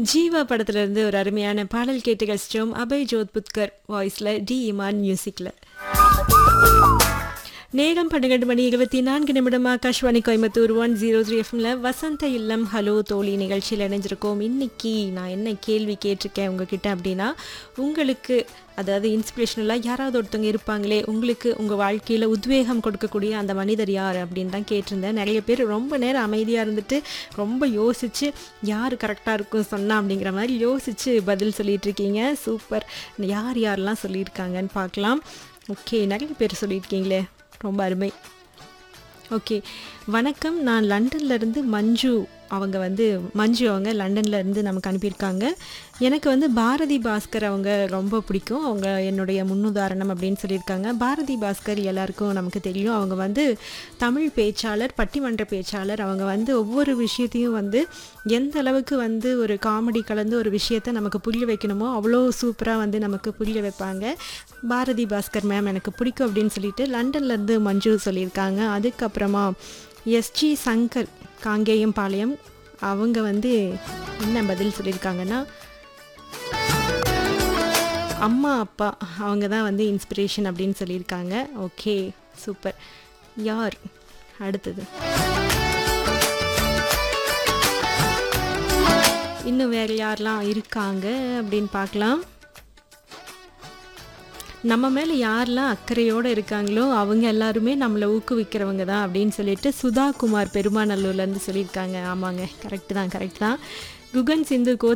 ஜீவா படத்துல இருந்து ஒரு அருமையான பாடல் கேட்டு கஷ்டம் அபய் ஜோத்புத்கர் வாய்ஸ்ல டி இமான் மியூசிக்ல நேரம் பன்னிரண்டு மணி இருபத்தி நான்கு நிமிடம் Akashvani Coimbatore one zero three எஃப்எம்ல வசந்த இல்லம் ஹலோ தோழி நிகழ்ச்சியில் இணைஞ்சிருக்கோம் இன்னைக்கு நான் என்ன கேள்வி கேட்டிருக்கேன் உங்ககிட்ட அப்படின்னா உங்களுக்கு அதாவது இன்ஸ்பிரேஷனலாக யாராவது ஒருத்தவங்க இருப்பாங்களே உங்களுக்கு உங்கள் வாழ்க்கையில் உத்வேகம் கொடுக்கக்கூடிய அந்த மனிதர் யார் அப்படின்னு தான் கேட்டிருந்தேன் நிறைய பேர் ரொம்ப நேரம் அமைதியாக இருந்துட்டு ரொம்ப யோசித்து யார் கரெக்டாக இருக்கும் சொன்னா அப்படிங்கிற மாதிரி யோசித்து பதில் சொல்லிட்டு இருக்கீங்க சூப்பர் யார் யாரெல்லாம் சொல்லியிருக்காங்கன்னு பார்க்கலாம் ஓகே நிறைய பேர் சொல்லியிருக்கீங்களே ரொம்ப அருமை ஓகே வணக்கம் நான் லண்டன்ல இருந்து மஞ்சு அவங்க வந்து மஞ்சு அவங்க லண்டன்ல இருந்து நமக்கு அனுப்பியிருக்காங்க எனக்கு வந்து பாரதி பாஸ்கர் அவங்க ரொம்ப பிடிக்கும் அவங்க என்னுடைய முன்னுதாரணம் அப்படின்னு சொல்லியிருக்காங்க பாரதி பாஸ்கர் எல்லாருக்கும் நமக்கு தெரியும் அவங்க வந்து தமிழ் பேச்சாளர் பட்டிமன்ற பேச்சாளர் அவங்க வந்து ஒவ்வொரு விஷயத்தையும் வந்து எந்த அளவுக்கு வந்து ஒரு காமெடி கலந்து ஒரு விஷயத்தை நமக்கு புரிய வைக்கணுமோ அவ்வளோ சூப்பராக வந்து நமக்கு புரிய வைப்பாங்க பாரதி பாஸ்கர் மேம் எனக்கு பிடிக்கும் அப்படின்னு சொல்லிட்டு லண்டன்லேருந்து மஞ்சு சொல்லியிருக்காங்க அதுக்கப்புறமா எஸ்ஜி சங்கர் காங்கேயம் பாளையம் அவங்க வந்து என்ன பதில் சொல்லியிருக்காங்கன்னா அம்மா அப்பா அவங்க தான் வந்து இன்ஸ்பிரேஷன் அப்படின்னு சொல்லியிருக்காங்க ஓகே சூப்பர் யார் அடுத்தது இன்னும் வேறு யாரெல்லாம் இருக்காங்க அப்படின்னு பார்க்கலாம் நம்ம மேலே யாரெல்லாம் அக்கறையோடு இருக்காங்களோ அவங்க எல்லாருமே நம்மளை ஊக்குவிக்கிறவங்க தான் அப்படின்னு சொல்லிட்டு சுதா குமார் பெருமாநல்லூர்லேருந்து சொல்லியிருக்காங்க ஆமாங்க கரெக்டு தான் கரெக்ட் தான் குகன் சிந்து கோ